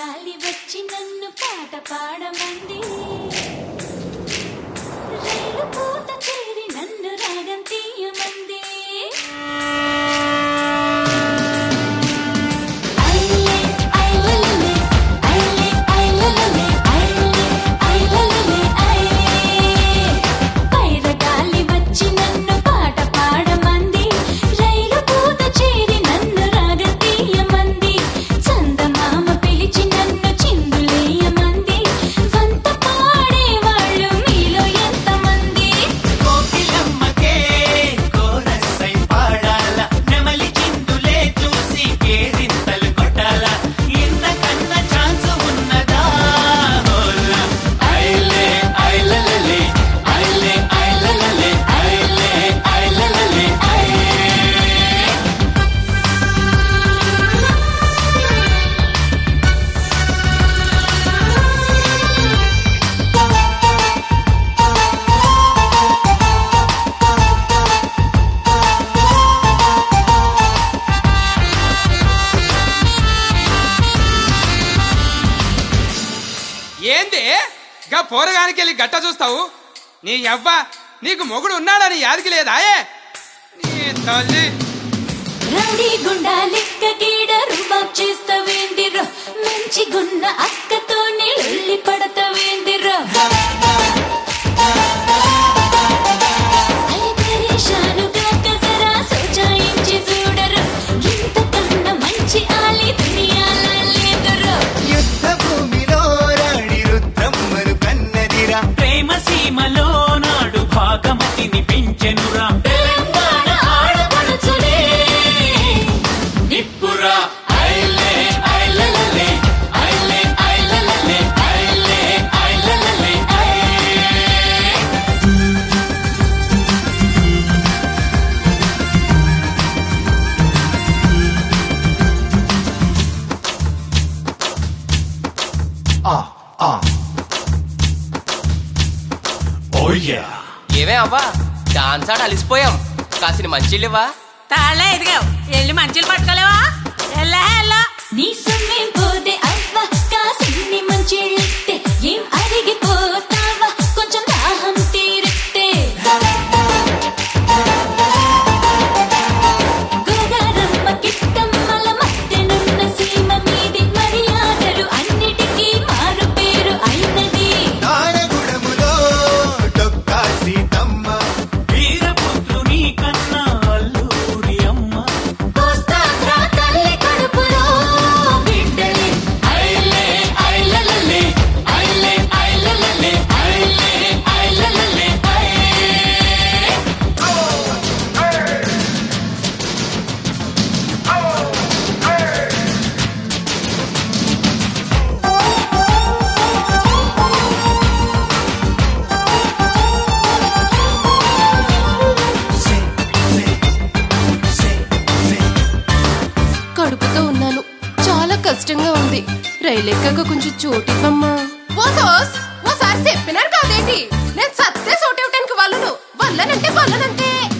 గాలి వచ్చి నన్ను పాట పాడమంది రైలు పూత చేరి నన్ను రాగం తీయమంది ఐలే ఐలలలే ఐలే ఐలలలే ఐలే ఐలలలే ఐలే పైర గాలి వచ్చి నన్ను పాట పాడమంది రైలు పూత చేరి నన్ను రాగం తీయమంది చందమామ పిలిచి నన్ను చిందులేయమంది వంత పాడేవాళ్ళు మీలో ఎంతమంది కోకిలమ్మకే కోరసై పాడాల నెమలి చిందులే చూసి కేరింతలు కొట్టాల ఇంతకన్న ఛాన్స్ ఉన్నదా హోలా ఐలే ఐలలలే ఐలే ఐలలలే ఐలే ఐలలలే ఐ ఏంది గా పోరగానికి వెళ్ళి గట్ట చూస్తావు నీ యవ్వ నీకు మొగుడు ఉన్నాడని యాదికి లేదాయే నీ తల్లి రౌడీ గుండా లెక్క గీడ రుబాబ్ చేస్తావేందిరో మంచి గున్న అక్కతోనే లొల్లి పడతావేందిరో అయ్య పరేషానుగా కసరా సోచాయించి చూడరు ఇంతకన్నా మంచి ఆలి దునియాల లేదురో యుద్ధ భూమిలో రాణి రుద్రమ్మను కన్నదిరా ప్రేమ సీమలో నాడు భాగమతిని పెంచెనురా తెలంగాణ ఆడపడుచులే నిప్పురా ఐలే ఐలలలే ఐలే ఐలలలే ఐలే ఐలలలే ఐ ఏవే అవ్వా డాన్స్ ఆడ అలిసిపోయాం కాసిన మంచిలేవా తాళ్ళే ఎదిగావు వెళ్ళి మంచులు పట్టుకోలేవా వెళ్ళా వెళ్ళా నీ సొమ్మేం పోతే అవ్వ కాసిన్ని మంచిళ్ళిస్తే ఏం అరిగిపోతావా కొంచెం దాహం తీరితే గోదారమ్మ కిట్టమ్మల మధ్యనున్న సీమ మీది మర్యాదలు అన్నిటికీ మారు పేరు అయినది నారగుడములో డొక్కా సీతమ్మ వీరపుత్రుని కన్నా అల్లూరి అమ్మ కోస్తాంధ్ర తల్లి కడుపులో బిడ్డలే ఐలే ఐలలలే ఐలే ఐలలలే ఐలే ఐలలలే ఐ కడుపుతో ఉన్నాను చాలా కష్టంగా ఉంది రైలు ఎక్కాక కొంచెం చోటివ్వమ్మా ఓ సోస్ ఓసారి చెప్పినారు కాదేంటి నేను సత్తే చోటు ఇవ్వటానికి వాళ్ళను వల్లనంటే వల్లనంతే